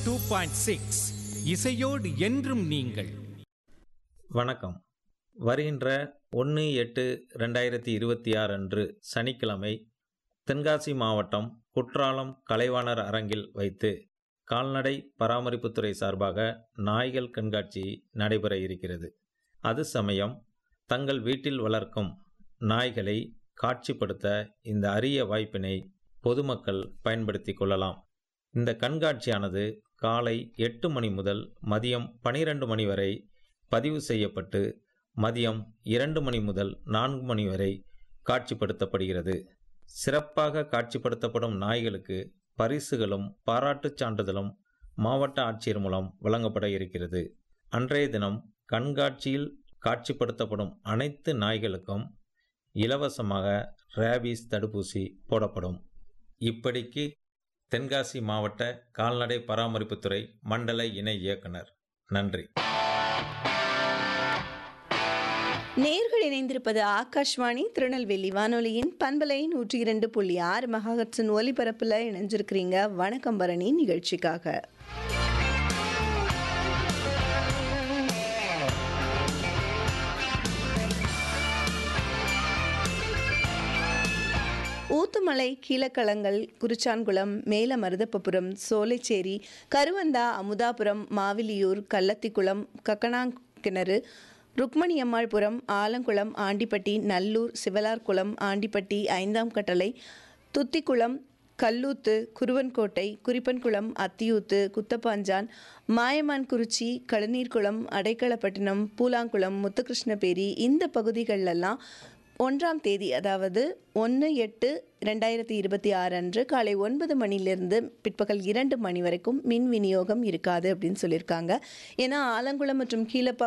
two point six இசையோடு என்றும் நீங்கள் வணக்கம் வருகின்ற ஒன்று எட்டு ரெண்டாயிரத்தி இருபத்தி ஆறு அன்று சனிக்கிழமை தென்காசி மாவட்டம் குற்றாலம் கலைவாணர் அரங்கில் வைத்து கால்நடை பராமரிப்புத்துறை சார்பாக நாய்கள் கண்காட்சி நடைபெற இருக்கிறது அது சமயம் தங்கள் வீட்டில் வளர்க்கும் நாய்களை காட்சிப்படுத்த இந்த அரிய வாய்ப்பினை பொதுமக்கள் பயன்படுத்தி கொள்ளலாம் இந்த கண்காட்சியானது காலை எட்டு மணி முதல் மதியம் பனிரெண்டு மணி வரை பதிவு செய்யப்பட்டு மதியம் இரண்டு மணி முதல் நான்கு மணி வரை காட்சிப்படுத்தப்படுகிறது சிறப்பாக காட்சிப்படுத்தப்படும் நாய்களுக்கு பரிசுகளும் பாராட்டுச் சான்றிதழும் மாவட்ட ஆட்சியர் மூலம் வழங்கப்பட இருக்கிறது அன்றைய தினம் கண்காட்சியில் காட்சிப்படுத்தப்படும் அனைத்து நாய்களுக்கும் இலவசமாக ரேபீஸ் தடுப்பூசி போடப்படும் இப்படிக்கு தென்காசி மாவட்ட கால்நடை பராமரிப்புத்துறை மண்டல இணை இயக்குனர் நன்றி நேர்கள் இணைந்திருப்பது ஆகாஷ்வாணி திருநெல்வேலி வானொலியின் பண்பலை நூற்றி இரண்டு புள்ளி ஆறு மகாஹட்ஸின் ஒலிபரப்பில் இணைஞ்சிருக்கிறீங்க வணக்கம் பரணி நிகழ்ச்சிக்காக ஊத்துமலை கீழக்களங்கள் குறிச்சான்குளம் மேலமருதப்பபுரம் சோலைச்சேரி கருவந்தா அமுதாபுரம் மாவிலியூர் கள்ளத்திக்குளம் கக்கனாங்கிணறு ருக்மணியம்மாள்புரம் ஆலங்குளம் ஆண்டிப்பட்டி நல்லூர் சிவலார்குளம் ஆண்டிப்பட்டி ஐந்தாம் கட்டளை துத்திக்குளம் கல்லூத்து குருவன்கோட்டை குறிப்பன்குளம் அத்தியூத்து குத்தப்பாஞ்சான் மாயமான்குறிச்சி கழுநீர்குளம் அடைக்கலப்பட்டினம் பூலாங்குளம் முத்துகிருஷ்ணபேரி இந்த பகுதிகளெல்லாம் ஒன்றாம் தேதி அதாவது ஒன்று எட்டு ரெண்டாயிரத்தி இருபத்தி ஆறு அன்று காலை ஒன்பது மணிலிருந்து பிற்பகல் இரண்டு மணி வரைக்கும் மின் விநியோகம் இருக்காது அப்படின்னு சொல்லியிருக்காங்க ஏன்னா ஆலங்குளம் மற்றும் கீழப்பா